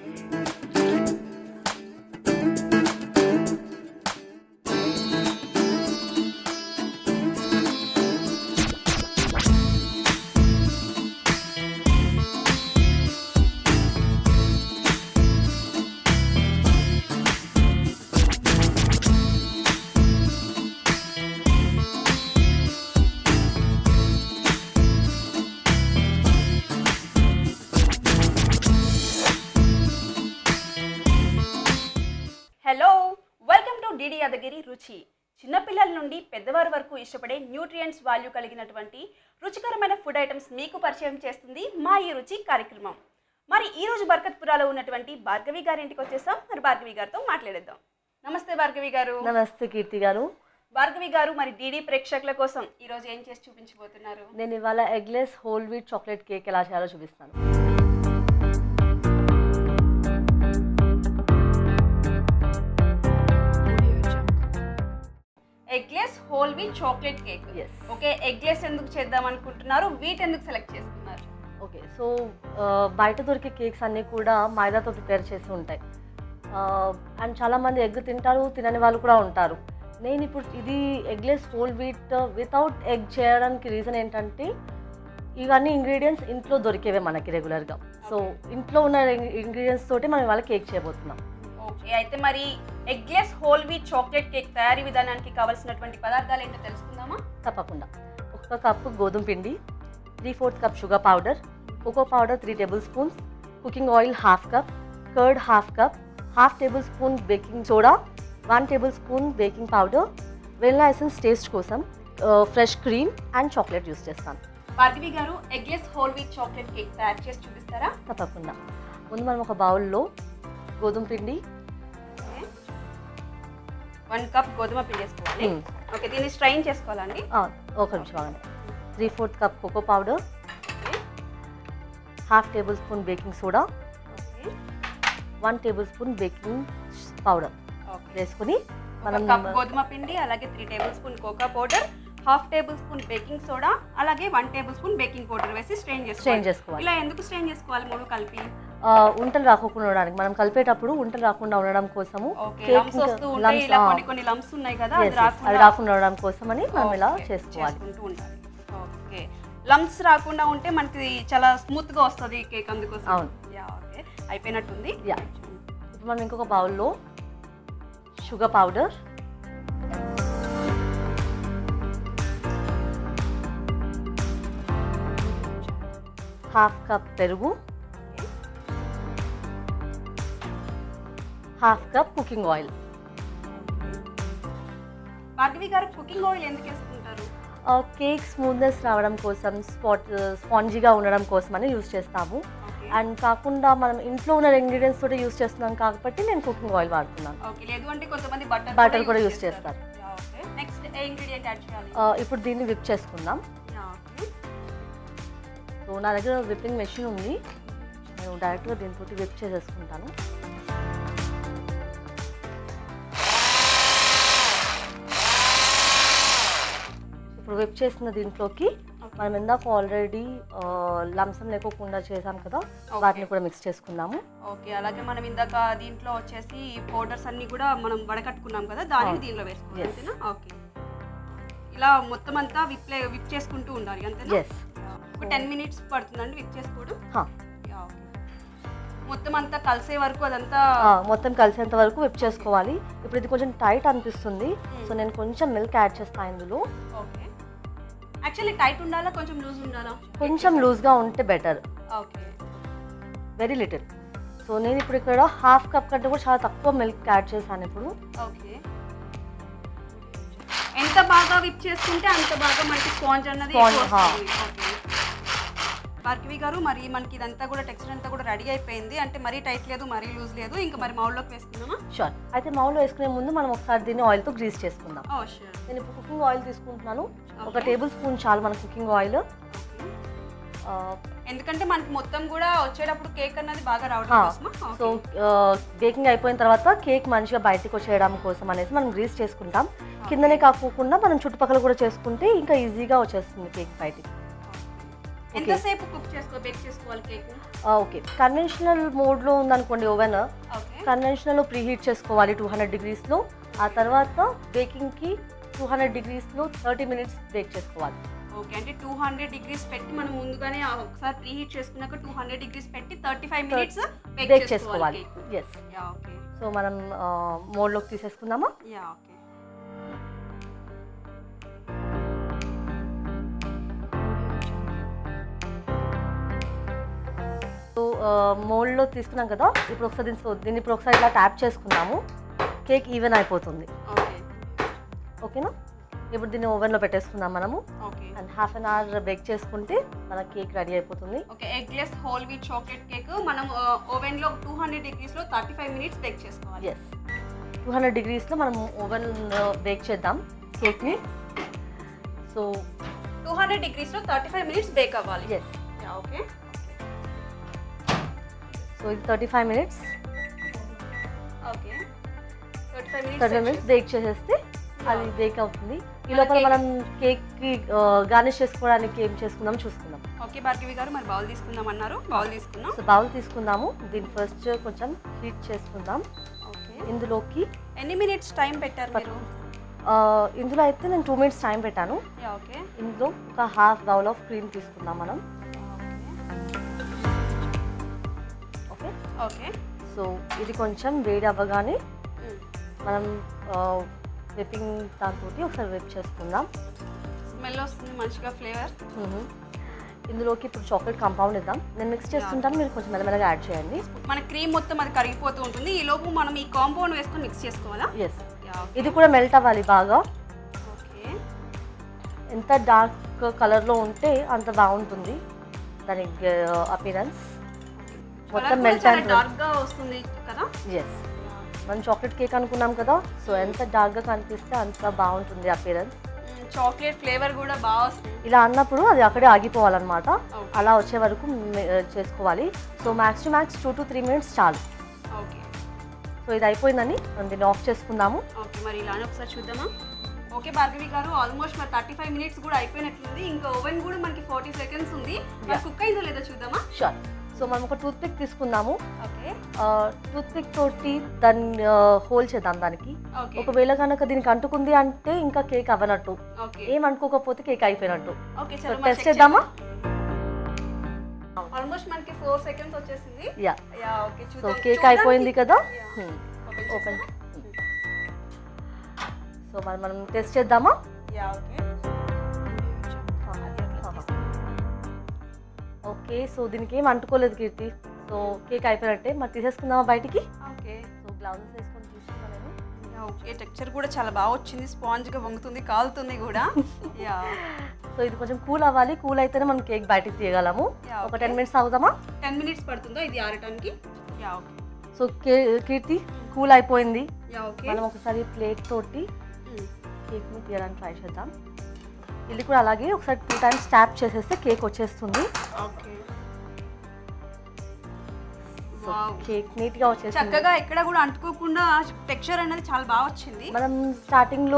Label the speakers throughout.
Speaker 1: Hello welcome to DD Yadagiri Ruchi చిన్నపిల్లల నుండి పెద్దవారి వరకు ఇష్టపడే న్యూట్రియంట్స్ వాల్యూ కలిగినటువంటి రుచికరమైన ఫుడ్ ఐటమ్స్ మీకు పరిచయం చేస్తుంది మా ఈ రుచి కార్యక్రమం మరి ఈ రోజు బర్కత్పురాలో ఉన్నటువంటి భార్గవి గారి ఇంటికి వచ్చేసాం మరి భార్గవి గారితో మాట్లాడేద్దాం నమస్తే భార్గవి గారు
Speaker 2: నమస్తే కీర్తి గారు
Speaker 1: భార్గవి గారు మరి డిడి ప్రేక్షకుల కోసం ఈ రోజు ఏం చేసి చూపించబోతున్నారు
Speaker 2: నేను ఇవాళ eggless whole wheat chocolate cake ఎలా చేయాలో చూపిస్తాను
Speaker 1: eggless whole wheat chocolate cake
Speaker 2: Yes.
Speaker 1: Okay eggless ఎందుకు చేద్దాం అనుకుంటున్నారు వీట్ ఎందుకు సెలెక్ట్ చేసుకున్నారు
Speaker 2: ఓకే సో బయట దొరికే కేక్స్ అన్నీ కూడా మైదాతో ప్రిపేర్ చేసి ఉంటాయి అండ్ చాలామంది ఎగ్ తింటారు తినని వాళ్ళు కూడా ఉంటారు నేను ఇప్పుడు ఇది eggless whole wheat without egg చేయడానికి రీజన్ ఏంటంటే ఇవన్నీ ఇంగ్రీడియంట్స్ ఇంట్లో దొరికేవే మనకి రెగ్యులర్గా సో ఇంట్లో ఉన్న ఇంగ్రీడియంట్స్ తోటి మనం ఇవాళ కేక్ చేయబోతున్నాం
Speaker 1: ఓకే అయితే మరి eggless whole wheat chocolate cake తయారీ విధానానికి కావాల్సినటువంటి పదార్థాలు ఏంటో తెలుసుకుందామా
Speaker 2: తప్పకుండా ఒక కప్పు గోధుమ పిండి three fourth cup sugar powder cocoa powder three tablespoons cooking oil half cup curd half cup half tablespoon baking soda one tablespoon baking powder vanilla essence taste కోసం fresh cream and chocolate use చేస్తాను
Speaker 1: భార్గవి గారు eggless whole wheat chocolate cake తయారు చేసి చూపిస్తారా
Speaker 2: తప్పకుండా ముందు మనం ఒక బౌల్లో గోధుమ పిండి
Speaker 1: వన్ కప్ గోధుమ పిండి వేసుకోవాలి
Speaker 2: Hmm.
Speaker 1: ఓకే దీన్ని స్ట్రైన్ చేసుకోవాలండి
Speaker 2: ఆ, ఒక నిమిషం ఆగండి three fourth cup cocoa powder
Speaker 1: okay
Speaker 2: half tablespoon baking soda
Speaker 1: okay
Speaker 2: one tablespoon baking powder
Speaker 1: okay
Speaker 2: వేసుకుని
Speaker 1: ఒక
Speaker 2: మనం
Speaker 1: కప్ గోధుమ పిండి అలాగే three tablespoon cocoa powder half tablespoon baking soda అలాగే one tablespoon baking powder వేసి strain
Speaker 2: strain
Speaker 1: చేసుకోవాలి
Speaker 2: చేసుకోవాలి
Speaker 1: ఇలా ఎందుకు స్ట్రెయిన్ చేసుకోవాలి మూడు కలిపి
Speaker 2: ఆ, ఉంటలు రాకుండా ఉండడానికి మనం కలిపేటప్పుడు ఉంటలు రాకుండా ఉండడం కోసము
Speaker 1: ఓకే
Speaker 2: కేక్
Speaker 1: లమ్స్
Speaker 2: ఇంకా
Speaker 1: వస్తూ ఉంటాయి
Speaker 2: lumps,
Speaker 1: ఇలా
Speaker 2: ఆ,
Speaker 1: కొన్ని కొన్ని లమ్స్ ఉన్నాయి కదా
Speaker 2: yes,
Speaker 1: అది
Speaker 2: yes,
Speaker 1: రాకుండా
Speaker 2: అవి రాకుండా ఉండడం కోసం అని మనం ఇలా
Speaker 1: ఓకే,
Speaker 2: చేసుకోవాలి
Speaker 1: చేసుకుంటూ ఉండాలి ఓకే లమ్స్ రాకుండా ఉంటే మనకి చాలా స్మూత్ గా వస్తుంది కేక్ అందుకోసం
Speaker 2: అవును.
Speaker 1: యా ఓకే అయిపోయినట్టుంది
Speaker 2: యా ఇప్పుడు మనం ఇంకొక బౌల్లో షుగర్ పౌడర్ హాఫ్ కప్ పెరుగు half cup cooking oil
Speaker 1: Bhargavi garu cooking oil ఎందుకు వేసుకుంటారు
Speaker 2: కేక్ స్మూత్నెస్ రావడం కోసం స్పాట్ స్పాంజీగా ఉండడం కోసం అని యూస్ చేస్తాము
Speaker 1: ఓకే
Speaker 2: అండ్ కాకుండా మనం ఇంట్లో ఉన్న ఇంగ్రీడియంట్స్ తోటి యూస్ చేస్తున్నాం కాబట్టి నేను కుకింగ్ ఆయిల్ వాడుతున్నాను
Speaker 1: ఓకే లేదు అంటే కొంతమంది బటర్
Speaker 2: Butter కూడా use చేస్తారు.
Speaker 1: ఓకే నెక్స్ట్ ఏ ఇంగ్రీడియంట్ యాడ్ చేయాలి
Speaker 2: ఆ, ఇప్పుడు దీన్ని విప్ చేసుకుందాం
Speaker 1: యా, ఓకే
Speaker 2: సో నా దగ్గర విప్పింగ్ మెషిన్ ఉంది నేను డైరెక్ట్గా దీంతో విప్ చేసేసుకుంటాను ఇప్పుడు విప్ చేసిన దీంట్లోకి మనం ఇందాక ఆల్రెడీ లంసం లేకోకుండా చేసాం కదా వాటిని కూడా మిక్స్ చేసుకుందాము
Speaker 1: ఓకే అలాగే మనం ఇందాక దీంట్లో వచ్చేసి పౌడర్స్ అన్ని కూడా మనం వడకట్టుకున్నాం కదా దానిని
Speaker 2: అవును.
Speaker 1: దీనిలో వేసుకోవాలి
Speaker 2: Yes.
Speaker 1: అంతేనా ఓకే ఇలా మొత్తం అంతా విప్ విప్ చేసుకుంటూ ఉండాలి అంతేనా
Speaker 2: ఎస్
Speaker 1: ఒక టెన్ మినిట్స్ పడుతుందండి విప్ చేసుకోవడం
Speaker 2: హా.
Speaker 1: Yeah, okay. మొత్తం అంతా కలిసే వరకు అదంతా
Speaker 2: మొత్తం కలిసేంత వరకు విప్ చేసుకోవాలి ఇప్పుడు ఇది కొంచెం టైట్ అనిపిస్తుంది సో నేను కొంచెం మిల్క్ యాడ్ చేస్తాను ఇందులో
Speaker 1: ఓకే యాక్చువల్లీ టైట్ ఉండాలా కొంచెం లూజ్ ఉండాలా
Speaker 2: కొంచెం లూజ్గా ఉంటే better
Speaker 1: okay
Speaker 2: very little so నేను ఇప్పుడు ఇక్కడ హాఫ్ కప్ కంటే కూడా చాలా తక్కువ మిల్క్ యాడ్ చేశాను ఇప్పుడు
Speaker 1: ఓకే ఎంత బాగా విప్ చేసుకుంటే అంత బాగా మనకి స్పాంజ్ అన్నది
Speaker 2: Sponge,
Speaker 1: ఎక్కువ
Speaker 2: హా.
Speaker 1: వస్తుంది. ఓకే. భార్గవి గారు మరి మనకి ఇదంతా కూడా టెక్స్చర్ అంతా కూడా రెడీ అయిపోయింది అంటే మరీ టైట్ లేదు మరీ లూజ్ లేదు ఇంకా మరి మౌల్లోకి వేసుకుందామా
Speaker 2: షూర్ అయితే మౌల్లో వేసుకునే ముందు మనం ఒకసారి దీన్ని ఆయిల్తో గ్రీస్ చేసుకుందాం
Speaker 1: ఓ షూర్
Speaker 2: నేను ఇప్పుడు కుకింగ్ ఆయిల్ తీసుకుంటున్నాను ఒక
Speaker 1: Okay.
Speaker 2: టేబుల్ స్పూన్ చాలు మన కుకింగ్ ఆయిల్
Speaker 1: ఎందుకంటే మనకి మొత్తం కూడా వచ్చేటప్పుడు కేక్ అన్నది బాగా రావడం
Speaker 2: హా.
Speaker 1: కోసమా
Speaker 2: సో బేకింగ్ అయిపోయిన తర్వాత కేక్ మంచిగా బయటకు వచ్చేయడం కోసం అనేసి మనం గ్రీస్ చేసుకుంటాం కిందనే కాకోకుండా మనం చుట్టుపక్కల కూడా చేసుకుంటే ఇంకా ఈజీగా వచ్చేస్తుంది కేక్ బయటికి
Speaker 1: ఎంతసేపు కుక్ చేసుకో బేక్ చేసుకోవాలి కేక్
Speaker 2: ఓకే కన్వెన్షనల్ మోడ్లో ఉందనుకోండి ఓవెన్
Speaker 1: ఓకే
Speaker 2: కన్వెన్షనల్లో ప్రీ హీట్ చేసుకోవాలి టూ హండ్రెడ్ డిగ్రీస్లో ఆ తర్వాత బేకింగ్కి టూ హండ్రెడ్ డిగ్రీస్లో థర్టీ మినిట్స్ బేక్ చేసుకోవాలి
Speaker 1: ఓకే అంటే టూ హండ్రెడ్ డిగ్రీస్ పెట్టి మనం ముందుగానే ఆ ఒకసారి ప్రీ హీట్ చేసుకున్నాక టూ హండ్రెడ్ డిగ్రీస్ పెట్టి thirty five minutes
Speaker 2: bake
Speaker 1: bake
Speaker 2: చేసుకోవాలి
Speaker 1: చేసుకోవాలి
Speaker 2: ఎస్
Speaker 1: యా ఓకే
Speaker 2: సో మనం మోడ్లోకి తీసేసుకుందామా
Speaker 1: యా ఓకే
Speaker 2: సో మోల్డ్లో తీసుకున్నాం కదా ఇప్పుడు ఒకసారి దీన్ని సో- దీన్ని ఇప్పుడు ఒకసారి ఇలా ట్యాప్ చేసుకున్నాము కేక్ ఈవెన్ అయిపోతుంది
Speaker 1: ఓకే
Speaker 2: ఓకేనా ఇప్పుడు దీన్ని ఓవెన్లో పెట్టేసుకుందాం మనము
Speaker 1: okay
Speaker 2: and half an hour bake చేసుకుంటే మన కేక్ రెడీ అయిపోతుంది
Speaker 1: okay eggless whole wheat chocolate cake మనం ఓవెన్ లో టూ హండ్రెడ్ డిగ్రీస్ లో థర్టీ ఫైవ్ మినిట్స్ బేక్ చేసుకోవాలి
Speaker 2: ఎస్ టూ హండ్రెడ్ డిగ్రీస్లో మనం ఓవెన్ బేక్ చేద్దాం కేక్ని సో
Speaker 1: టూ హండ్రెడ్ డిగ్రీస్ లో థర్టీ ఫైవ్ మినిట్స్ బేక్ అవ్వాలి
Speaker 2: ఎస్
Speaker 1: ఓకే
Speaker 2: సో ఇది thirty five minutes
Speaker 1: okay thirty five
Speaker 2: thirty five
Speaker 1: minutes
Speaker 2: minutes bake చేసేస్తే అది బేక్ అవుతుంది ఈ లోపల మనం కేక్కి గార్నిష్ చేసుకోవడానికి ఏం చేసుకుందాం చూసుకుందాం
Speaker 1: ఓకే భార్గవి గారు మరి బౌల్ తీసుకుందాం అన్నారు బౌల్ తీసుకుందాం
Speaker 2: సో బౌల్ తీసుకుందాము దీన్ని ఫస్ట్ కొంచెం హీట్ చేసుకుందాం
Speaker 1: ఓకే
Speaker 2: ఇందులోకి
Speaker 1: ఎన్ని మినిట్స్ టైం పెట్టారు మీరు
Speaker 2: ఆ, ఇందులో అయితే నేను టూ మినిట్స్ టైం పెట్టాను
Speaker 1: యా ఓకే
Speaker 2: ఇందులో ఒక హాఫ్ బౌల్ ఆఫ్ క్రీమ్ తీసుకుందాం మనం ఓకే
Speaker 1: ఓకే
Speaker 2: సో ఇది కొంచెం వేడి అవ్వగానే మనం విప్పింగ్ దాంతో ఒకసారి వెప్ చేసుకుందాం
Speaker 1: స్మెల్ వస్తుంది మంచిగా ఫ్లేవర్
Speaker 2: మ్మ్. ఇందులోకి ఇప్పుడు చాక్లెట్ కాంపౌండ్ ఇద్దాం నేను మిక్స్ చేస్తుంటాను మీరు కొంచెం మెల్లమెల్లగా యాడ్ చేయండి
Speaker 1: మన క్రీమ్ మొత్తం అది కరిగిపోతూ ఉంటుంది ఈ లోపు మనం ఈ కాంపౌండ్ వేసుకొని మిక్స్ చేసుకోవాలా
Speaker 2: ఎస్
Speaker 1: యా
Speaker 2: ఇది కూడా మెల్ట్ అవ్వాలి బాగా
Speaker 1: ఓకే
Speaker 2: ఎంత డార్క్ కలర్లో ఉంటే అంత బాగుంటుంది దాని అపీరెన్స్ మొత్తం మెల్ట్
Speaker 1: చాలా
Speaker 2: అయిన
Speaker 1: డార్క్ గా వస్తుంది కదా
Speaker 2: ఎస్ మనం చాక్లెట్ కేక్ అనుకున్నాం కదా సో ఎంత డార్క్గా కనిపిస్తే అంత బాగుంటుంది అపీరెన్స్
Speaker 1: చాక్లెట్ ఫ్లేవర్ కూడా బాగా వస్తుంది
Speaker 2: ఇలా అన్నప్పుడు అది అక్కడే ఆగిపోవాలన్నమాట
Speaker 1: Okay.
Speaker 2: అలా వచ్చే వరకు మే- చేసుకోవాలి so max to max two to three minutes చాలు
Speaker 1: ఓకే
Speaker 2: సో ఇది అయిపోయిందని మనం దీన్ని ఆఫ్ చేసుకుందాము
Speaker 1: ఓకే మరి ఇలానే ఒకసారి చూద్దామా ఓకే భార్గవి గారు ఆల్మోస్ట్ మరి థర్టీ ఫైవ్ మినిట్స్ కూడా అయిపోయినట్లుంది ఇంకా ఓవెన్ కూడా మనకి ఫార్టీ సెకండ్స్ ఉంది మరి
Speaker 2: Yeah.
Speaker 1: కుక్ అయిందో లేదో చూద్దామా
Speaker 2: షూర్ సో మనం ఒక టూత్ పిక్ తీసుకుందాము
Speaker 1: ఓకే
Speaker 2: టూత్ పిక్ తోటి దాన్ని హోల్ చేద్దాం దానికి
Speaker 1: ఓకే
Speaker 2: ఒకవేళ కనుక దీనికి అంటుకుంది అంటే ఇంకా కేక్ అవ్వనట్టు
Speaker 1: ఓకే
Speaker 2: ఏం అనుకోకపోతే కేక్ అయిపోయినట్టు
Speaker 1: ఓకే
Speaker 2: సో
Speaker 1: చలో
Speaker 2: టెస్ట్ చేద్దామా
Speaker 1: ఆల్మోస్ట్ మనకి ఫోర్ సెకండ్స్ వచ్చేసింది
Speaker 2: యా
Speaker 1: యా ఓకే
Speaker 2: సో
Speaker 1: చూద్దాం
Speaker 2: కేక్
Speaker 1: చూడడానికి-
Speaker 2: అయిపోయింది కదా
Speaker 1: Yeah. Open
Speaker 2: ఓపెన్
Speaker 1: చేస్తారా?
Speaker 2: సో మరి మనం టెస్ట్ చేద్దామా
Speaker 1: యా ఓకే
Speaker 2: ఓకే సో దీనికి ఏం అంటుకోలేదు కీర్తి సో కేక్ అయిపోయినట్టే మరి తీసేసుకుందామా బయటికి
Speaker 1: ఓకే
Speaker 2: సో గ్లౌజెస్ వేసుకొని తీసుకున్నా నేను
Speaker 1: యా ఓకే టెక్స్చర్ కూడా చాలా బాగా వచ్చింది స్పాంజ్ గా వంగుతుంది కాలుతుంది కూడా యా
Speaker 2: సో ఇది కొంచెం కూల్ అవ్వాలి కూల్ అయితేనే మనం కేక్ బయటికి తీయగలము
Speaker 1: Yeah,
Speaker 2: ఒక
Speaker 1: okay.
Speaker 2: టెన్ మినిట్స్ అవుదామా
Speaker 1: టెన్ మినిట్స్ పడుతుందా ఇది ఆరటానికి యా ఓకే
Speaker 2: సో కే కీర్తి కూల్ అయిపోయింది
Speaker 1: యా ఓకే
Speaker 2: మనం ఒకసారి ప్లేట్ తోటి కేక్ని తీయడానికి ట్రై చేద్దాం ఇది కూడా అలాగే ఒకసారి టూ టైమ్స్ ట్యాప్ చేసేస్తే కేక్ వచ్చేస్తుంది
Speaker 1: ఓకే
Speaker 2: సో
Speaker 1: వావ్
Speaker 2: కేక్ నీట్గా వచ్చేసింది
Speaker 1: చక్కగా ఎక్కడ కూడా అంటుకోకుండా టెక్స్చర్ అనేది చాలా బాగా వచ్చింది
Speaker 2: మనం స్టార్టింగ్లో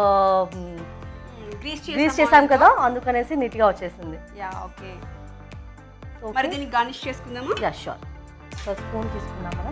Speaker 1: గ్రీస్
Speaker 2: గ్రీస్ చేసాం కదా అందుకనేసి నీట్గా వచ్చేసింది
Speaker 1: యా ఓకే
Speaker 2: సో
Speaker 1: మరి దీన్ని గార్నిష్ చేసుకుందామా
Speaker 2: యా షూర్ సో స్పూన్ తీసుకున్నాం మనం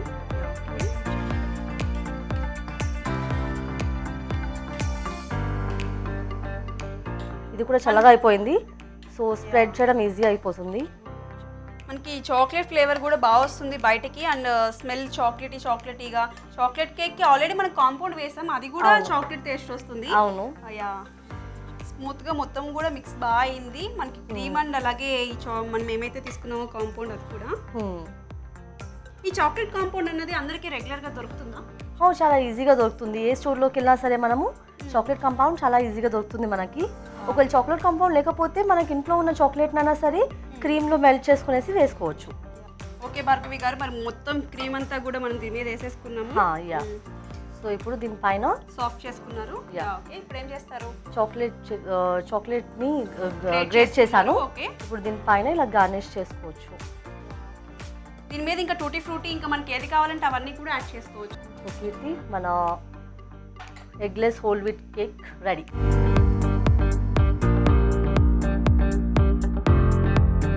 Speaker 2: ఇది కూడా చల్లగా అయిపోయింది సో స్ప్రెడ్ చేయడం ఈజీ అయిపోతుంది
Speaker 1: మనకి చాక్లెట్ ఫ్లేవర్ కూడా బాగా వస్తుంది బయటకి అండ్ స్మెల్ చాక్లెటీ చాక్లెటీగా చాక్లెట్ కేక్కి ఆల్రెడీ మనం కాంపౌండ్ వేసాం అది కూడా
Speaker 2: అవును.
Speaker 1: చాక్లెట్ టేస్ట్ వస్తుంది
Speaker 2: అవును
Speaker 1: అయ్యా స్మూత్గా మొత్తం కూడా మిక్స్ బాగా అయింది మనకి క్రీమ్ అండ్ అలాగే ఈ చా మనం ఏమైతే తీసుకున్నామో కాంపౌండ్ అది కూడా
Speaker 2: Hmm.
Speaker 1: ఈ చాక్లెట్ కాంపౌండ్ అన్నది అందరికీ రెగ్యులర్గా దొరుకుతుందా
Speaker 2: ఓ చాలా ఈజీగా దొరుకుతుంది ఏ స్టోర్లోకి వెళ్ళినా సరే మనము చాక్లెట్ కాంపౌండ్ చాలా ఈజీగా దొరుకుతుంది మనకి ఒకవేళ చాక్లెట్ కాంపౌండ్ లేకపోతే మనకి ఇంట్లో ఉన్న చాక్లెట్ అయినా సరే క్రీమ్లో మెల్ట్ చేసుకునేసి వేసుకోవచ్చు
Speaker 1: ఓకే భార్గవి గారు మరి మొత్తం క్రీమ్ అంతా కూడా మనం దీని మీద వేసేసుకున్నాము
Speaker 2: హా, యా సో ఇప్పుడు దీనిపైన
Speaker 1: సాఫ్ట్ చేసుకున్నారు
Speaker 2: Yeah.
Speaker 1: ఓకే ఇప్పుడు ఏం చేస్తారు
Speaker 2: చాక్లెట్ చాక్లెట్ని
Speaker 1: Grate
Speaker 2: గ్రేట్ చేశాను
Speaker 1: చేసుకున్నారు, ఓకే
Speaker 2: ఇప్పుడు దీనిపైన ఇలా గార్నిష్ చేసుకోవచ్చు
Speaker 1: దీని మీద ఇంకా టూటీ ఫ్రూటీ ఇంకా మనకి ఏది కావాలంటే అవన్నీ కూడా యాడ్ చేసుకోవచ్చు
Speaker 2: సో కీర్తి మన eggless whole wheat cake ready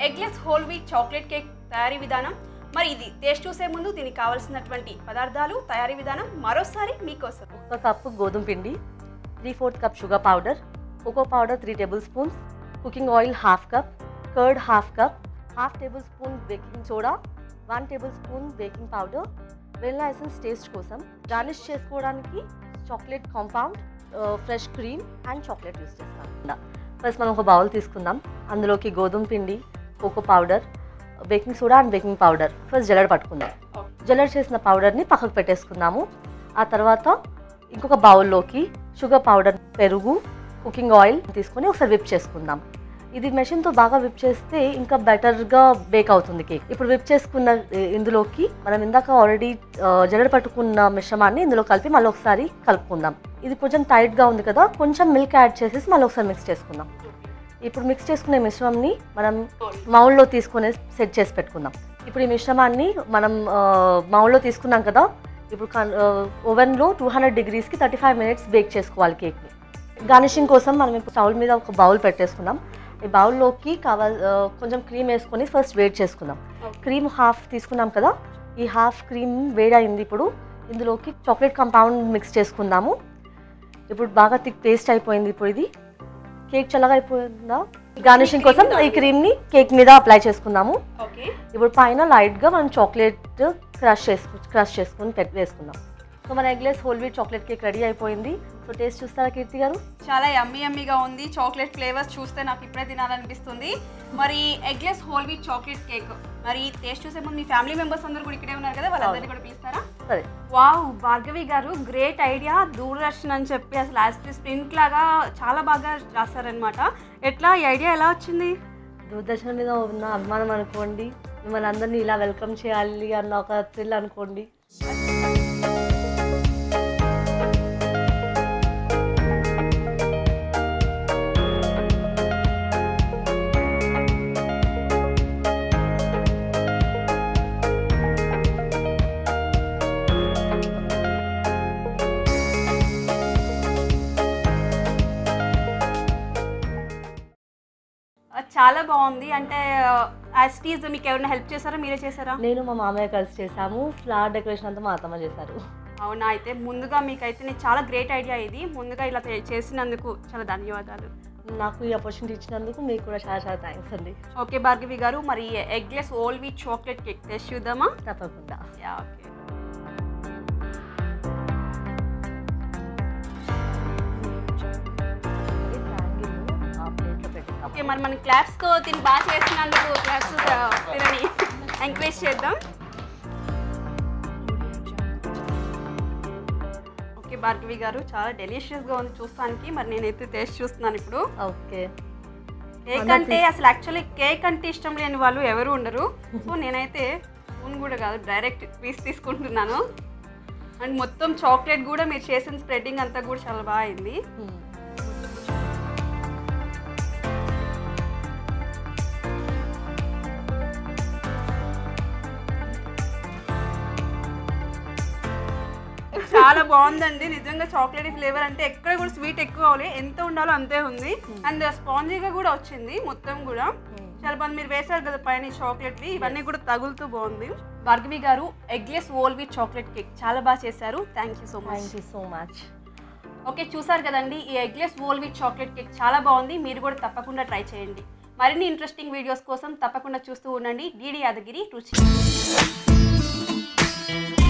Speaker 1: eggless whole wheat chocolate cake తయారీ విధానం మరి ఇది టేస్ట్ చూసే ముందు దీనికి కావాల్సినటువంటి పదార్థాలు తయారీ విధానం మరోసారి మీకోసం
Speaker 2: ఒక కప్పు గోధుమ పిండి three fourth cup sugar powder cocoa powder three tablespoons cooking oil half cup curd half cup half tablespoon baking soda one tablespoon baking powder vanilla essence taste కోసం garnish చేసుకోవడానికి chocolate compound fresh cream and chocolate use చేస్తాం first మనం ఒక bowl తీసుకుందాం అందులోకి గోధుమ పిండి cocoa powder baking soda and baking powder first జల్లెడ పట్టుకుందాం జల్లెడ చేసిన పౌడర్ని పక్కకు పెట్టేసుకుందాము ఆ తర్వాత ఇంకొక బౌల్లోకి షుగర్ పౌడర్ పెరుగు కుకింగ్ ఆయిల్ తీసుకొని ఒకసారి విప్ చేసుకుందాం ఇది మెషిన్తో బాగా విప్ చేస్తే ఇంకా బెటర్గా బేక్ అవుతుంది కేక్ ఇప్పుడు విప్ చేసుకున్న ఇ- ఇందులోకి మనం ఇందాక ఆల్రెడీ జల్లెడ పట్టుకున్న మిశ్రమాన్ని ఇందులో కలిపి మళ్ళీ ఒకసారి కలుపుకుందాం ఇది కొంచెం టైట్గా ఉంది కదా కొంచెం మిల్క్ యాడ్ చేసేసి మళ్ళీ ఒకసారి మిక్స్ చేసుకుందాం ఇప్పుడు మిక్స్ చేసుకునే మిశ్రమంని మనం మౌల్లో తీసుకునే సెట్ చేసి పెట్టుకుందాం ఇప్పుడు ఈ మిశ్రమాన్ని మనం ఆ, మౌల్లో తీసుకున్నాం కదా ఇప్పుడు ఓవెన్లో టూ హండ్రెడ్ డిగ్రీస్కి థర్టీ ఫైవ్ మినిట్స్ బేక్ చేసుకోవాలి కేక్ని గార్నిషింగ్ కోసం మనం ఇప్పుడు స్టవ్ మీద ఒక బౌల్ పెట్టేసుకుందాం ఈ బౌల్లోకి కావాల్ ఆ, కొంచెం క్రీమ్ వేసుకొని ఫస్ట్ వేడి చేసుకుందాం క్రీమ్ హాఫ్ తీసుకున్నాం కదా ఈ హాఫ్ క్రీమ్ వేడైంది ఇప్పుడు ఇందులోకి చాక్లెట్ కంపౌండ్ మిక్స్ చేసుకుందాము ఇప్పుడు బాగా థిక్ పేస్ట్ అయిపోయింది ఇప్పుడు ఇది కేక్ చల్లగా అయిపోయిందా గార్నిషింగ్ కోసం ఈ క్రీమ్ని కేక్ మీద అప్లై చేసుకుందాము
Speaker 1: ఓకే
Speaker 2: ఇప్పుడు పైన లైట్గా మనం చాక్లెట్ క్రష్ చేసుకు క్రష్ చేసుకుని పెట్టి వేసుకుందాం సో మన eggless whole wheat chocolate cake ready అయిపోయింది సో టేస్ట్ చూస్తారా కీర్తి గారు
Speaker 1: చాలా యమ్మీ యమ్మీగా ఉంది చాక్లెట్ ఫ్లేవర్స్ చూస్తే నాకు ఇప్పుడే తినాలనిపిస్తుంది మరి eggless whole wheat chocolate cake మరి టేస్ట్ చూసే ముందు మీ ఫ్యామిలీ మెంబర్స్ అందరూ కూడా ఇక్కడే ఉన్నారు కదా వాళ్ళందరినీ కూడా పిలుస్తారా
Speaker 2: సరే
Speaker 1: వావ్ భార్గవి గారు గ్రేట్ ఐడియా దూరదర్శన్ అని చెప్పి అసలు యాజ్ స్ప్రింట్ లాగా చాలా బాగా రాస్తారనమాట ఎట్లా ఈ ఐడియా ఎలా వచ్చింది
Speaker 2: దూరదర్శన్ మీద ఉన్న అభిమానం అనుకోండి మిమ్మల్ని అందరినీ ఇలా వెల్కమ్ చేయాలి అన్న ఒక థ్రిల్ అనుకోండి
Speaker 1: ఆ, చాలా బాగుంది అంటే యాజ్ టీజ్ మీకు ఎవరైనా హెల్ప్ చేశారా మీరే చేశారా
Speaker 2: నేను మా మామయ్య కలిసి చేసాము ఫ్లవర్ డెకరేషన్ అంతా మా అత్తమ్మ చేశారు
Speaker 1: అవునా అయితే ముందుగా మీకైతే నేను చాలా గ్రేట్ ఐడియా ఇది ముందుగా ఇలా చే- చేసినందుకు చాలా ధన్యవాదాలు
Speaker 2: నాకు ఈ ఆపర్చునిటీ ఇచ్చినందుకు మీకు కూడా చాలా చాలా థ్యాంక్స్ అండి
Speaker 1: ఓకే భార్గవి గారు మరి eggless whole wheat chocolate cake test చూద్దామా
Speaker 2: తప్పకుండా
Speaker 1: యా ఓకే
Speaker 2: ట్రయాంగిల్ ఆ ప్లేట్లో పెట్టుకుంటాం
Speaker 1: ఓకే మరి మనం క్లాప్స్తో తిని బాగా చేసినందుకు క్లాప్స్ తినని ఎంకరేజ్ చేద్దాం ఓకే భార్గవి గారు చాలా డెలిషియస్గా ఉంది చూస్తానికి మరి నేనైతే టేస్ట్ చూస్తున్నాను ఇప్పుడు
Speaker 2: ఓకే
Speaker 1: కేక్
Speaker 2: అందరూ
Speaker 1: అంటే అసలు యాక్చువల్లీ కేక్ అంటే ఇష్టం లేని వాళ్ళు ఎవరు ఉండరు సో నేనైతే స్పూన్ కూడా కాదు డైరెక్ట్ పీస్ తీసుకుంటున్నాను అండ్ మొత్తం చాక్లెట్ కూడా మీరు చేసిన స్ప్రెడ్డింగ్ అంతా కూడా చాలా బాగా అయింది చాలా బాగుందండి నిజంగా చాక్లెట్ ఫ్లేవర్ అంటే ఎక్కడ కూడా స్వీట్ ఎక్కువ అవ్వలే ఎంత ఉండాలో అంతే ఉంది అండ్ స్పాంజీగా కూడా వచ్చింది మొత్తం కూడా చాలా బాగుంది మీరు వేశారు కదా పైన చాక్లెట్వి ఇవన్నీ కూడా తగులుతూ బాగుంది భార్గవి గారు eggless whole with chocolate cake చాలా బాగా చేశారు thank you so much
Speaker 2: thank you so much
Speaker 1: okay చూసారు కదండి ఈ eggless whole with chocolate cake చాలా బాగుంది మీరు కూడా తప్పకుండా ట్రై చేయండి మరిన్ని ఇంట్రెస్టింగ్ వీడియోస్ కోసం తప్పకుండా చూస్తూ ఉండండి డీడీ యాదగిరి రుచి